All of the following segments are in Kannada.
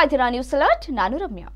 ಇದ್ದೀರಾ ನ್ಯೂಸ್ ಅಲರ್ಟ್ ನಾನು ರಮ್ಯಾ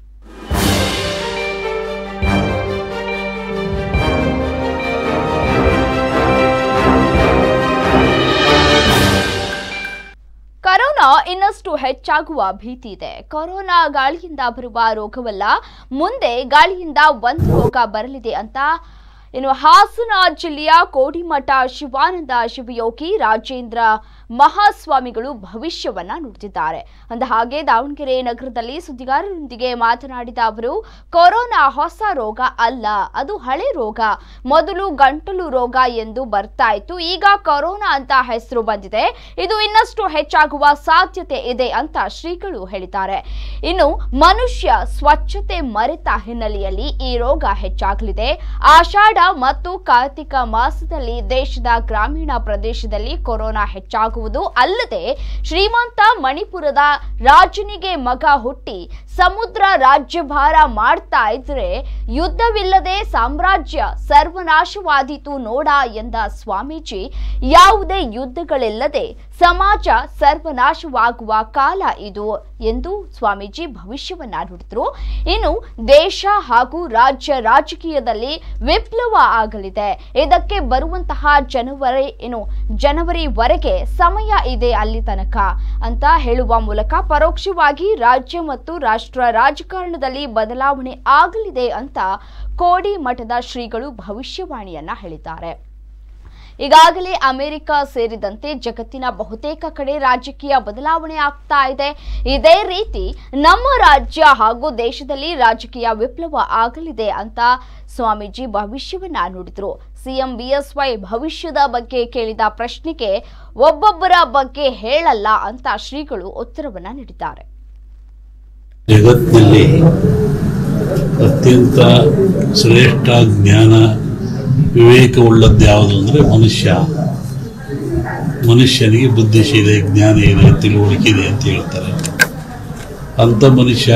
ಕರೋನಾ ಇನ್ನಷ್ಟು ಹೆಚ್ಚಾಗುವ ಭೀತಿ ಇದೆ ಕೊರೋನಾ ಗಾಳಿಯಿಂದ ಬರುವ ರೋಗವಲ್ಲ ಮುಂದೆ ಗಾಳಿಯಿಂದ ಒಂದು ರೋಗ ಬರಲಿದೆ ಅಂತ ಇನ್ನು ಹಾಸನ ಜಿಲ್ಲೆಯ ಕೋಡಿಮಠ ಶಿವಾನಂದ ಶಿವಯೋಗಿ ರಾಜೇಂದ್ರ ಮಹಾಸ್ವಾಮಿಗಳು ಭವಿಷ್ಯವನ್ನ ನುಡಿದಿದ್ದಾರೆ ಅಂದ ಹಾಗೆ ದಾವಣಗೆರೆ ನಗರದಲ್ಲಿ ಸುದ್ದಿಗಾರರೊಂದಿಗೆ ಮಾತನಾಡಿದ ಅವರು ಕೊರೋನಾ ಹೊಸ ರೋಗ ಅಲ್ಲ ಅದು ಹಳೆ ರೋಗ ಮೊದಲು ಗಂಟಲು ರೋಗ ಎಂದು ಬರ್ತಾ ಇತ್ತು ಈಗ ಕೊರೋನಾ ಅಂತ ಹೆಸರು ಬಂದಿದೆ ಇದು ಇನ್ನಷ್ಟು ಹೆಚ್ಚಾಗುವ ಸಾಧ್ಯತೆ ಇದೆ ಅಂತ ಶ್ರೀಗಳು ಹೇಳಿದ್ದಾರೆ ಇನ್ನು ಮನುಷ್ಯ ಸ್ವಚ್ಛತೆ ಮರೆತ ಹಿನ್ನೆಲೆಯಲ್ಲಿ ಈ ರೋಗ ಹೆಚ್ಚಾಗಲಿದೆ ಆಷಾಢ ಮತ್ತು ಕಾರ್ತಿಕ ಮಾಸದಲ್ಲಿ ದೇಶದ ಗ್ರಾಮೀಣ ಪ್ರದೇಶದಲ್ಲಿ ಕೊರೋನಾ ಹೆಚ್ಚಾಗುವುದು ಅಲ್ಲದೆ ಶ್ರೀಮಂತ ಮಣಿಪುರದ ರಾಜನಿಗೆ ಮಗ ಹುಟ್ಟಿ ಸಮುದ್ರ ರಾಜ್ಯಭಾರ ಮಾಡ್ತಾ ಇದ್ರೆ ಯುದ್ಧವಿಲ್ಲದೆ ಸಾಮ್ರಾಜ್ಯ ಸರ್ವನಾಶವಾದೀತು ನೋಡ ಎಂದ ಸ್ವಾಮೀಜಿ ಯಾವುದೇ ಯುದ್ಧಗಳಿಲ್ಲದೆ ಸಮಾಜ ಸರ್ವನಾಶವಾಗುವ ಕಾಲ ಇದು ಎಂದು ಸ್ವಾಮೀಜಿ ಭವಿಷ್ಯವನ್ನ ನುಡಿದರು ಇನ್ನು ದೇಶ ಹಾಗೂ ರಾಜ್ಯ ರಾಜಕೀಯದಲ್ಲಿ ವಿಪ್ಲವ ಆಗಲಿದೆ ಇದಕ್ಕೆ ಬರುವಂತಹ ಜನವರಿ ಏನು ಜನವರಿವರೆಗೆ ಸಮಯ ಇದೆ ಅಲ್ಲಿ ತನಕ ಅಂತ ಹೇಳುವ ಮೂಲಕ ಪರೋಕ್ಷವಾಗಿ ರಾಜ್ಯ ಮತ್ತು ರಾಷ್ಟ್ರ ರಾಜಕಾರಣದಲ್ಲಿ ಬದಲಾವಣೆ ಆಗಲಿದೆ ಅಂತ ಕೋಡಿ ಮಠದ ಶ್ರೀಗಳು ಭವಿಷ್ಯವಾಣಿಯನ್ನ ಹೇಳಿದ್ದಾರೆ ಈಗಾಗಲೇ ಅಮೆರಿಕ ಸೇರಿದಂತೆ ಜಗತ್ತಿನ ಬಹುತೇಕ ಕಡೆ ರಾಜಕೀಯ ಬದಲಾವಣೆ ಆಗ್ತಾ ಇದೆ ಇದೇ ರೀತಿ ನಮ್ಮ ರಾಜ್ಯ ಹಾಗೂ ದೇಶದಲ್ಲಿ ರಾಜಕೀಯ ವಿಪ್ಲವ ಆಗಲಿದೆ ಅಂತ ಸ್ವಾಮೀಜಿ ಭವಿಷ್ಯವನ್ನ ನುಡಿದ್ರು ಸಿಎಂ ಬಿಎಸ್ವೈ ಭವಿಷ್ಯದ ಬಗ್ಗೆ ಕೇಳಿದ ಪ್ರಶ್ನೆಗೆ ಒಬ್ಬೊಬ್ಬರ ಬಗ್ಗೆ ಹೇಳಲ್ಲ ಅಂತ ಶ್ರೀಗಳು ಉತ್ತರವನ್ನ ನೀಡಿದ್ದಾರೆ ಜಗತ್ತಿನಲ್ಲಿ ಅತ್ಯಂತ ಶ್ರೇಷ್ಠ ಜ್ಞಾನ ವಿವೇಕವುಳ್ಳದ್ದು ಯಾವುದು ಅಂದರೆ ಮನುಷ್ಯ ಮನುಷ್ಯನಿಗೆ ಬುದ್ಧಿಶೀಲೆ ಜ್ಞಾನ ಇದೆ ತಿಳುವಳಿಕೆ ಇದೆ ಅಂತ ಹೇಳ್ತಾರೆ ಅಂಥ ಮನುಷ್ಯ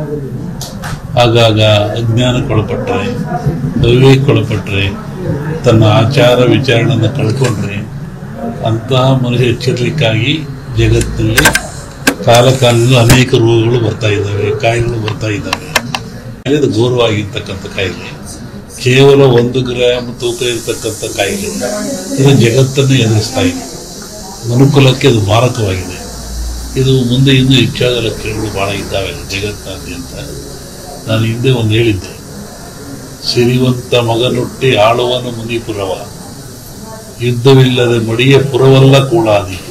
ಆಗಾಗ ಅಜ್ಞಾನಕ್ಕೊಳಪಟ್ಟರೆ ಅವಿವೇಕಕ್ಕೊಳಪಟ್ಟರೆ ತನ್ನ ಆಚಾರ ವಿಚಾರಣೆಯನ್ನು ಕಳ್ಕೊಂಡ್ರೆ ಅಂತಹ ಮನುಷ್ಯ ಎಚ್ಚರಿಕೆಗಾಗಿ ಜಗತ್ತಿನಲ್ಲಿ ಕಾಲ ಕಾಲದಲ್ಲಿ ಅನೇಕ ರೋಗಗಳು ಬರ್ತಾ ಇದ್ದಾವೆ ಕಾಯಿಲೆಗಳು ಬರ್ತಾ ಇದ್ದಾವೆ ಇದು ಘೋರವಾಗಿರ್ತಕ್ಕಂಥ ಕಾಯಿಲೆ ಕೇವಲ ಒಂದು ಗ್ರಾಮ್ ತೂಕ ಇರತಕ್ಕಂಥ ಕಾಯಿಲೆ ಇದು ಜಗತ್ತನ್ನು ಎದುರಿಸ್ತಾ ಇದೆ ಮನುಕುಲಕ್ಕೆ ಅದು ಮಾರಕವಾಗಿದೆ ಇದು ಮುಂದೆ ಇನ್ನೂ ಹೆಚ್ಚಾದ ಲಕ್ಷಣಗಳು ಬಹಳ ಇದ್ದಾವೆ ಜಗತ್ತಿನಾದ್ಯಂತ ನಾನು ಹಿಂದೆ ಒಂದು ಹೇಳಿದ್ದೆ ಸಿರಿವಂತ ಮಗನುಟ್ಟಿ ಆಳುವನು ಮುನಿಪುರವ ಯುದ್ಧವಿಲ್ಲದೆ ಮಡಿಯ ಪುರವಲ್ಲ ಕೂಡಾದೀತು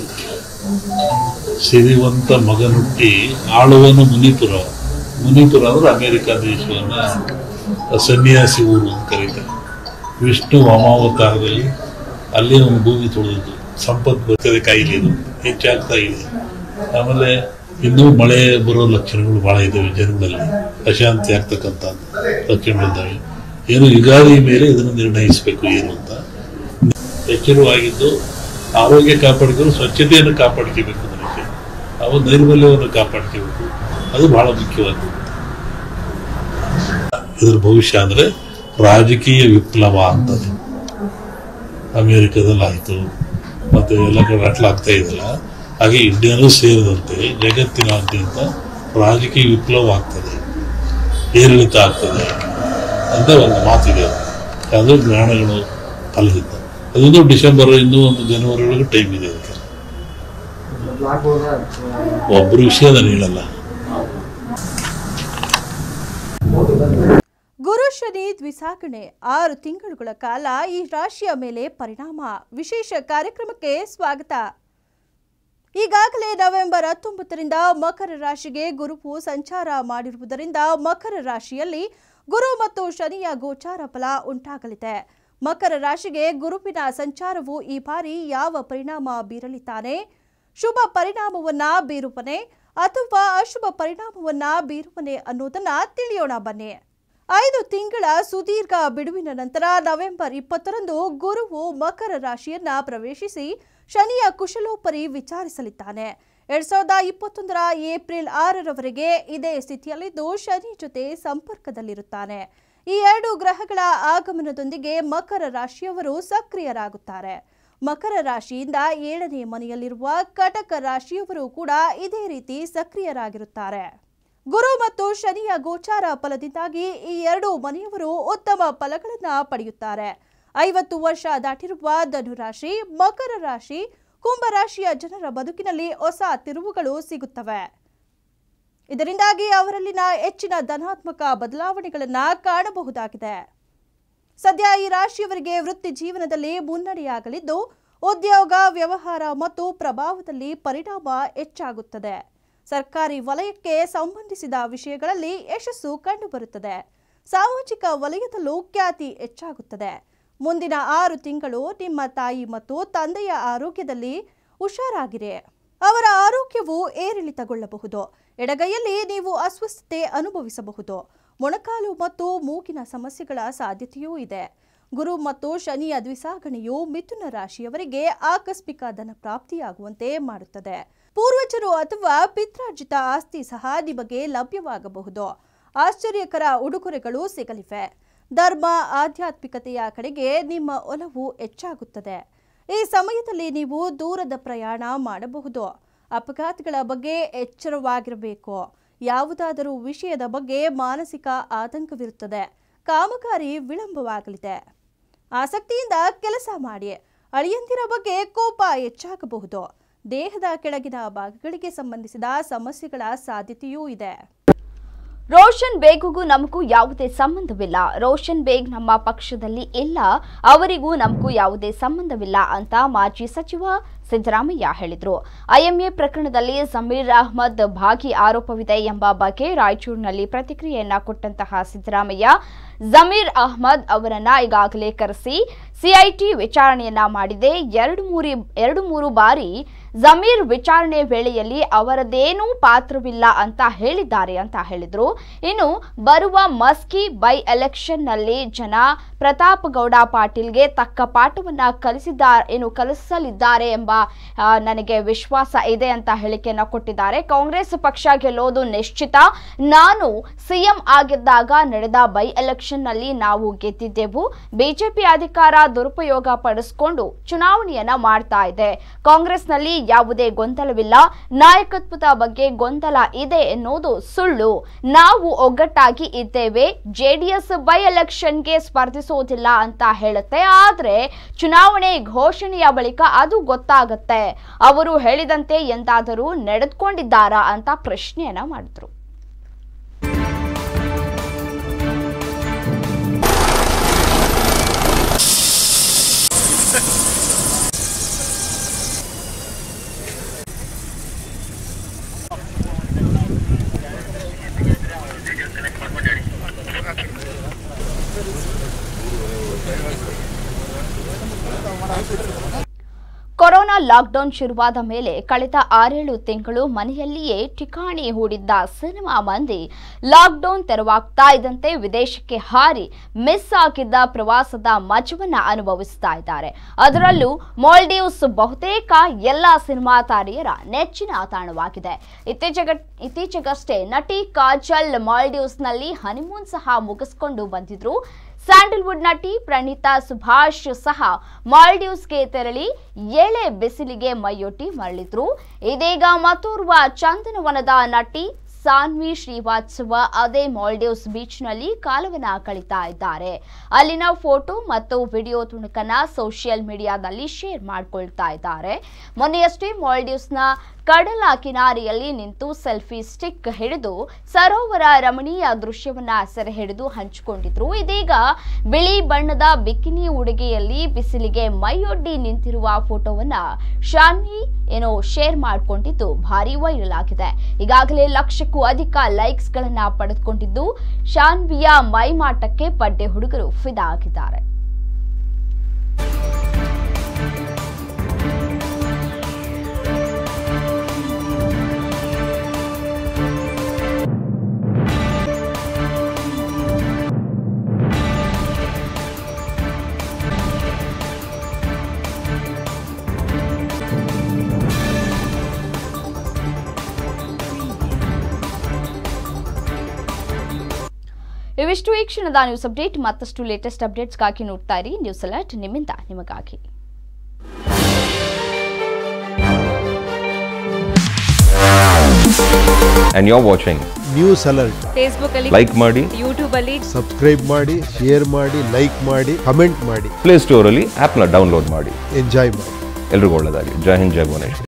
ಸಿರಿವಂತ ಮಗನುಟ್ಟಿ ಆಳುವನು ಮುನಿಪುರ ಮುನಿಪುರ ಅಂದ್ರೆ ಅಮೆರಿಕ ದೇಶವನ್ನ ಸನ್ಯಾಸಿ ಊರು ಅಂತ ಕರೀತಾರೆ ವಿಷ್ಣು ವಾಮಾವತಾರದಲ್ಲಿ ಅಲ್ಲಿ ಒಂದು ಭೂಮಿ ತುಳಿದಿದ್ದು ಸಂಪತ್ತು ಬರ್ತದೆ ಕಾಯಿಲೆ ಇದು ಹೆಚ್ಚಾಗ್ತಾ ಇದೆ ಆಮೇಲೆ ಇನ್ನೂ ಮಳೆ ಬರೋ ಲಕ್ಷಣಗಳು ಬಹಳ ಇದ್ದಾವೆ ಜನಗಳಲ್ಲಿ ಅಶಾಂತಿ ಆಗ್ತಕ್ಕಂಥ ಲಕ್ಷಣಗಳಿದ್ದಾವೆ ಏನು ಯುಗಾದಿ ಮೇಲೆ ಇದನ್ನು ನಿರ್ಣಯಿಸಬೇಕು ಏನು ಅಂತ ಎಚ್ಚರವಾಗಿದ್ದು ಆರೋಗ್ಯ ಕಾಪಾಡಿಕೊಂಡು ಸ್ವಚ್ಛತೆಯನ್ನು ಕಾಪಾಡ್ಕೋಬೇಕು ಮನುಷ್ಯ ಅವು ನೈರ್ಮಲ್ಯವನ್ನು ಕಾಪಾಡ್ಕೋಬೇಕು ಅದು ಬಹಳ ಮುಖ್ಯವಾದ ಇದ್ರ ಭವಿಷ್ಯ ಅಂದ್ರೆ ರಾಜಕೀಯ ವಿಪ್ಲವ ಅಂತದೆ ಅಮೆರಿಕದಲ್ಲಿ ಆಯಿತು ಮತ್ತೆ ಎಲ್ಲ ಕಡೆ ಅಟ್ಲಾಗ್ತಾ ಇದೆಯಲ್ಲ ಹಾಗೆ ಇಂಡಿಯಾನು ಸೇರಿದಂತೆ ಜಗತ್ತಿನಾದ್ಯಂತ ರಾಜಕೀಯ ವಿಪ್ಲವ ಆಗ್ತದೆ ಏರಿಳಿತ ಆಗ್ತದೆ ಅಂತ ಒಂದು ಮಾತಿದೆ ಅದು ಗ್ರಹಣಗಳು ಫಲದಿಂದ ಅದೊಂದು ಡಿಸೆಂಬರ್ ಇನ್ನೂ ಒಂದು ಜನವರಿ ಒಳಗೆ ಟೈಮ್ ಇದೆ ಅದಕ್ಕೆ ಒಬ್ಬರು ವಿಷಯ ನಾನು ಹೇಳಲ್ಲ ಗುರು ಶನಿ ದ್ವಿಸಾಗಣೆ ಆರು ತಿಂಗಳುಗಳ ಕಾಲ ಈ ರಾಶಿಯ ಮೇಲೆ ಪರಿಣಾಮ ವಿಶೇಷ ಕಾರ್ಯಕ್ರಮಕ್ಕೆ ಸ್ವಾಗತ ಈಗಾಗಲೇ ನವೆಂಬರ್ ಹತ್ತೊಂಬತ್ತರಿಂದ ಮಕರ ರಾಶಿಗೆ ಗುರುವು ಸಂಚಾರ ಮಾಡಿರುವುದರಿಂದ ಮಕರ ರಾಶಿಯಲ್ಲಿ ಗುರು ಮತ್ತು ಶನಿಯ ಗೋಚಾರ ಫಲ ಉಂಟಾಗಲಿದೆ ಮಕರ ರಾಶಿಗೆ ಗುರುವಿನ ಸಂಚಾರವು ಈ ಬಾರಿ ಯಾವ ಪರಿಣಾಮ ಬೀರಲಿದ್ದಾನೆ ಶುಭ ಪರಿಣಾಮವನ್ನ ಬೀರುವನೆ ಅಥವಾ ಅಶುಭ ಪರಿಣಾಮವನ್ನ ಬೀರುವನೆ ಅನ್ನೋದನ್ನ ತಿಳಿಯೋಣ ಬನ್ನಿ ಐದು ತಿಂಗಳ ಸುದೀರ್ಘ ಬಿಡುವಿನ ನಂತರ ನವೆಂಬರ್ ಇಪ್ಪತ್ತರಂದು ಗುರುವು ಮಕರ ರಾಶಿಯನ್ನ ಪ್ರವೇಶಿಸಿ ಶನಿಯ ಕುಶಲೋಪರಿ ವಿಚಾರಿಸಲಿದ್ದಾನೆ ಎರಡ್ ಸಾವಿರದ ಇಪ್ಪತ್ತೊಂದರ ಏಪ್ರಿಲ್ ಆರರವರೆಗೆ ಇದೇ ಸ್ಥಿತಿಯಲ್ಲಿದ್ದು ಶನಿ ಜೊತೆ ಸಂಪರ್ಕದಲ್ಲಿರುತ್ತಾನೆ ಈ ಎರಡು ಗ್ರಹಗಳ ಆಗಮನದೊಂದಿಗೆ ಮಕರ ರಾಶಿಯವರು ಸಕ್ರಿಯರಾಗುತ್ತಾರೆ ಮಕರ ರಾಶಿಯಿಂದ ಏಳನೇ ಮನೆಯಲ್ಲಿರುವ ಕಟಕ ರಾಶಿಯವರು ಕೂಡ ಇದೇ ರೀತಿ ಸಕ್ರಿಯರಾಗಿರುತ್ತಾರೆ ಗುರು ಮತ್ತು ಶನಿಯ ಗೋಚಾರ ಫಲದಿಂದಾಗಿ ಈ ಎರಡು ಮನೆಯವರು ಉತ್ತಮ ಫಲಗಳನ್ನು ಪಡೆಯುತ್ತಾರೆ ಐವತ್ತು ವರ್ಷ ದಾಟಿರುವ ಧನುರಾಶಿ ಮಕರ ರಾಶಿ ಕುಂಭರಾಶಿಯ ಜನರ ಬದುಕಿನಲ್ಲಿ ಹೊಸ ತಿರುವುಗಳು ಸಿಗುತ್ತವೆ ಇದರಿಂದಾಗಿ ಅವರಲ್ಲಿನ ಹೆಚ್ಚಿನ ಧನಾತ್ಮಕ ಬದಲಾವಣೆಗಳನ್ನು ಕಾಣಬಹುದಾಗಿದೆ ಸದ್ಯ ಈ ರಾಶಿಯವರಿಗೆ ವೃತ್ತಿ ಜೀವನದಲ್ಲಿ ಮುನ್ನಡೆಯಾಗಲಿದ್ದು ಉದ್ಯೋಗ ವ್ಯವಹಾರ ಮತ್ತು ಪ್ರಭಾವದಲ್ಲಿ ಪರಿಣಾಮ ಹೆಚ್ಚಾಗುತ್ತದೆ ಸರ್ಕಾರಿ ವಲಯಕ್ಕೆ ಸಂಬಂಧಿಸಿದ ವಿಷಯಗಳಲ್ಲಿ ಯಶಸ್ಸು ಕಂಡುಬರುತ್ತದೆ ಸಾಮಾಜಿಕ ವಲಯದಲ್ಲೂ ಖ್ಯಾತಿ ಹೆಚ್ಚಾಗುತ್ತದೆ ಮುಂದಿನ ಆರು ತಿಂಗಳು ನಿಮ್ಮ ತಾಯಿ ಮತ್ತು ತಂದೆಯ ಆರೋಗ್ಯದಲ್ಲಿ ಹುಷಾರಾಗಿರಿ ಅವರ ಆರೋಗ್ಯವು ಏರಿಳಿತಗೊಳ್ಳಬಹುದು ಎಡಗೈಯಲ್ಲಿ ನೀವು ಅಸ್ವಸ್ಥತೆ ಅನುಭವಿಸಬಹುದು ಮೊಣಕಾಲು ಮತ್ತು ಮೂಗಿನ ಸಮಸ್ಯೆಗಳ ಸಾಧ್ಯತೆಯೂ ಇದೆ ಗುರು ಮತ್ತು ಶನಿಯ ದ್ವಿಸಾಗಣೆಯು ಮಿಥುನ ರಾಶಿಯವರಿಗೆ ಆಕಸ್ಮಿಕ ಧನ ಪ್ರಾಪ್ತಿಯಾಗುವಂತೆ ಮಾಡುತ್ತದೆ ಪೂರ್ವಜರು ಅಥವಾ ಪಿತ್ರಾರ್ಜಿತ ಆಸ್ತಿ ಸಹ ನಿಮಗೆ ಲಭ್ಯವಾಗಬಹುದು ಆಶ್ಚರ್ಯಕರ ಉಡುಗೊರೆಗಳು ಸಿಗಲಿವೆ ಧರ್ಮ ಆಧ್ಯಾತ್ಮಿಕತೆಯ ಕಡೆಗೆ ನಿಮ್ಮ ಒಲವು ಹೆಚ್ಚಾಗುತ್ತದೆ ಈ ಸಮಯದಲ್ಲಿ ನೀವು ದೂರದ ಪ್ರಯಾಣ ಮಾಡಬಹುದು ಅಪಘಾತಗಳ ಬಗ್ಗೆ ಎಚ್ಚರವಾಗಿರಬೇಕು ಯಾವುದಾದರೂ ವಿಷಯದ ಬಗ್ಗೆ ಮಾನಸಿಕ ಆತಂಕವಿರುತ್ತದೆ ಕಾಮಗಾರಿ ವಿಳಂಬವಾಗಲಿದೆ ಆಸಕ್ತಿಯಿಂದ ಕೆಲಸ ಮಾಡಿ ಅಳಿಯಂದಿರ ಬಗ್ಗೆ ಕೋಪ ಹೆಚ್ಚಾಗಬಹುದು ದೇಹದ ಕೆಳಗಿನ ಭಾಗಗಳಿಗೆ ಸಂಬಂಧಿಸಿದ ಸಮಸ್ಯೆಗಳ ಸಾಧ್ಯತೆಯೂ ಇದೆ ರೋಷನ್ ಬೇಗ್ಗೂ ನಮಗೂ ಯಾವುದೇ ಸಂಬಂಧವಿಲ್ಲ ರೋಷನ್ ಬೇಗ್ ನಮ್ಮ ಪಕ್ಷದಲ್ಲಿ ಇಲ್ಲ ಅವರಿಗೂ ನಮಗೂ ಯಾವುದೇ ಸಂಬಂಧವಿಲ್ಲ ಅಂತ ಮಾಜಿ ಸಚಿವ ಸಿದ್ದರಾಮಯ್ಯ ಹೇಳಿದರು ಐಎಂಎ ಪ್ರಕರಣದಲ್ಲಿ ಸಮೀರ್ ಅಹ್ಮದ್ ಭಾಗಿ ಆರೋಪವಿದೆ ಎಂಬ ಬಗ್ಗೆ ರಾಯಚೂರಿನಲ್ಲಿ ಪ್ರತಿಕ್ರಿಯೆಯನ್ನ ಕೊಟ್ಟಂತಹ ಸಿದ್ದರಾಮಯ್ಯ ಜಮೀರ್ ಅಹ್ಮದ್ ಅವರನ್ನ ಈಗಾಗಲೇ ಕರೆಸಿ ಸಿಐಟಿ ವಿಚಾರಣೆಯನ್ನ ಮಾಡಿದೆ ಎರಡು ಮೂರಿ ಎರಡು ಮೂರು ಬಾರಿ ಜಮೀರ್ ವಿಚಾರಣೆ ವೇಳೆಯಲ್ಲಿ ಅವರದೇನೂ ಪಾತ್ರವಿಲ್ಲ ಅಂತ ಹೇಳಿದ್ದಾರೆ ಅಂತ ಹೇಳಿದ್ರು ಇನ್ನು ಬರುವ ಮಸ್ಕಿ ಬೈ ಎಲೆಕ್ಷನ್ ನಲ್ಲಿ ಜನ ಪ್ರತಾಪ್ ಗೌಡ ಪಾಟೀಲ್ಗೆ ತಕ್ಕ ಪಾಠವನ್ನ ಕಲಿಸಿದ್ದಾರೆ ಏನು ಕಲಿಸಲಿದ್ದಾರೆ ಎಂಬ ಆ, ನನಗೆ ವಿಶ್ವಾಸ ಇದೆ ಅಂತ ಹೇಳಿಕೆಯನ್ನ ಕೊಟ್ಟಿದ್ದಾರೆ ಕಾಂಗ್ರೆಸ್ ಪಕ್ಷ ಗೆಲ್ಲೋದು ನಿಶ್ಚಿತ ನಾನು ಸಿಎಂ ಆಗಿದ್ದಾಗ ನಡೆದ ಬೈ ಎಲೆಕ್ಷನ್ ನಲ್ಲಿ ನಾವು ಗೆದ್ದಿದ್ದೆವು ಬಿಜೆಪಿ ಅಧಿಕಾರ ದುರುಪಯೋಗ ಪಡಿಸಿಕೊಂಡು ಚುನಾವಣೆಯನ್ನ ಮಾಡ್ತಾ ಇದೆ ಕಾಂಗ್ರೆಸ್ನಲ್ಲಿ ಯಾವುದೇ ಗೊಂದಲವಿಲ್ಲ ನಾಯಕತ್ವದ ಬಗ್ಗೆ ಗೊಂದಲ ಇದೆ ಎನ್ನುವುದು ಸುಳ್ಳು ನಾವು ಒಗ್ಗಟ್ಟಾಗಿ ಇದ್ದೇವೆ ಜೆಡಿಎಸ್ ಬೈ ಎಲೆಕ್ಷನ್ಗೆ ಸ್ಪರ್ಧಿಸೋದಿಲ್ಲ ಅಂತ ಹೇಳುತ್ತೆ ಆದ್ರೆ ಚುನಾವಣೆ ಘೋಷಣೆಯ ಬಳಿಕ ಅದು ಗೊತ್ತಾಗುತ್ತೆ ಅವರು ಹೇಳಿದಂತೆ ಎಂದಾದರೂ ನಡೆದುಕೊಂಡಿದ್ದಾರಾ ಅಂತ ಪ್ರಶ್ನೆಯನ್ನ ಮಾಡಿದ್ರು ಕೊರೋನಾ ಲಾಕ್ಡೌನ್ ಶುರುವಾದ ಮೇಲೆ ಕಳೆದ ಆರೇಳು ತಿಂಗಳು ಮನೆಯಲ್ಲಿಯೇ ಠಿಕಾಣಿ ಹೂಡಿದ್ದ ಸಿನಿಮಾ ಮಂದಿ ಲಾಕ್ಡೌನ್ ತೆರವಾಗ್ತಾ ಇದ್ದಂತೆ ವಿದೇಶಕ್ಕೆ ಹಾರಿ ಮಿಸ್ ಆಗಿದ್ದ ಪ್ರವಾಸದ ಮಜವನ್ನ ಅನುಭವಿಸ್ತಾ ಇದ್ದಾರೆ ಅದರಲ್ಲೂ ಮಾಲ್ಡೀವ್ಸ್ ಬಹುತೇಕ ಎಲ್ಲ ಸಿನಿಮಾ ತಾರೆಯರ ನೆಚ್ಚಿನ ತಾಣವಾಗಿದೆ ಇತ್ತೀಚೆಗ ಇತ್ತೀಚೆಗಷ್ಟೇ ನಟಿ ಕಾಜಲ್ ಮಾಲ್ಡೀವ್ಸ್ನಲ್ಲಿ ಹನಿಮೂನ್ ಸಹ ಮುಗಿಸ್ಕೊಂಡು ಬಂದಿದ್ರು ಸ್ಯಾಂಡಲ್ವುಡ್ ನಟಿ ಪ್ರಣೀತಾ ಸುಭಾಷ್ ಸಹ ಮಾಲ್ಡೀವ್ಸ್ಗೆ ತೆರಳಿ ಎಳೆ ಬಿಸಿಲಿಗೆ ಮೈಯೊಡ್ಡಿ ಮರಳಿದ್ರು ಇದೀಗ ಮತ್ತೋರ್ವ ಚಂದನವನದ ನಟಿ ಸಾನ್ವಿ ಶ್ರೀವಾತ್ಸವ ಅದೇ ಮಾಲ್ಡೀವ್ಸ್ ಬೀಚ್ನಲ್ಲಿ ಕಾಲವನ್ನ ಕಳೀತಾ ಇದ್ದಾರೆ ಅಲ್ಲಿನ ಫೋಟೋ ಮತ್ತು ವಿಡಿಯೋ ತುಣುಕನ್ನ ಸೋಷಿಯಲ್ ಮೀಡಿಯಾದಲ್ಲಿ ಶೇರ್ ಮಾಡ್ಕೊಳ್ತಾ ಇದ್ದಾರೆ ಮೊನ್ನೆಯಷ್ಟೇ ಮಾಲ್ಡೀವ್ಸ್ನ ಕಡಲ ಕಿನಾರಿಯಲ್ಲಿ ನಿಂತು ಸೆಲ್ಫಿ ಸ್ಟಿಕ್ ಹಿಡಿದು ಸರೋವರ ರಮಣೀಯ ದೃಶ್ಯವನ್ನ ಸೆರೆ ಹಿಡಿದು ಹಂಚಿಕೊಂಡಿದ್ರು ಇದೀಗ ಬಿಳಿ ಬಣ್ಣದ ಬಿಕಿನಿ ಉಡುಗೆಯಲ್ಲಿ ಬಿಸಿಲಿಗೆ ಮೈಯೊಡ್ಡಿ ನಿಂತಿರುವ ಫೋಟೋವನ್ನ ಶಾನ್ವಿ ಏನೋ ಶೇರ್ ಮಾಡಿಕೊಂಡಿದ್ದು ಭಾರಿ ವೈರಲ್ ಆಗಿದೆ ಈಗಾಗಲೇ ಲಕ್ಷಕ್ಕೂ ಅಧಿಕ ಲೈಕ್ಸ್ ಗಳನ್ನ ಪಡೆದುಕೊಂಡಿದ್ದು ಶಾನ್ವಿಯ ಮೈಮಾಟಕ್ಕೆ ಪಡ್ಡೆ ಹುಡುಗರು ಫಿದಾ ಆಗಿದ್ದಾರೆ ಇವಿಷ್ಟು ಈ ಕ್ಷಣದ ನ್ಯೂಸ್ ಅಪ್ಡೇಟ್ ಮತ್ತಷ್ಟು ಲೇಟೆಸ್ಟ್ ಅಪ್ಡೇಟ್ಸ್ಗಾಗಿ ನೋಡ್ತಾ ಇರಿ ನ್ಯೂಸ್ ಅಲರ್ಟ್ ನಿಮ್ಮಿಂದ ನಿಮಗಾಗಿ and you're watching, news alert Facebook ಅಲ್ಲಿ like ಮಾಡಿ ಯೂಟ್ಯೂಬ್ ಅಲ್ಲಿ ಸಬ್ಸ್ಕ್ರೈಬ್ ಮಾಡಿ ಶೇರ್ ಮಾಡಿ ಲೈಕ್ ಮಾಡಿ ಕಮೆಂಟ್ ಮಾಡಿ ಪ್ಲೇ ಸ್ಟೋರಲ್ಲಿ ಆ್ಯಪ್ನ ಡೌನ್ಲೋಡ್ ಮಾಡಿ ಎಂಜಾಯ್ ಮಾಡಿ ಎಲ್ರಿಗೂ ಒಳ್ಳೆಯದಾಗಲಿ ಜೈ ಹಿಂದ್ ಜೈ ಭುವನೇಶ್ವರಿ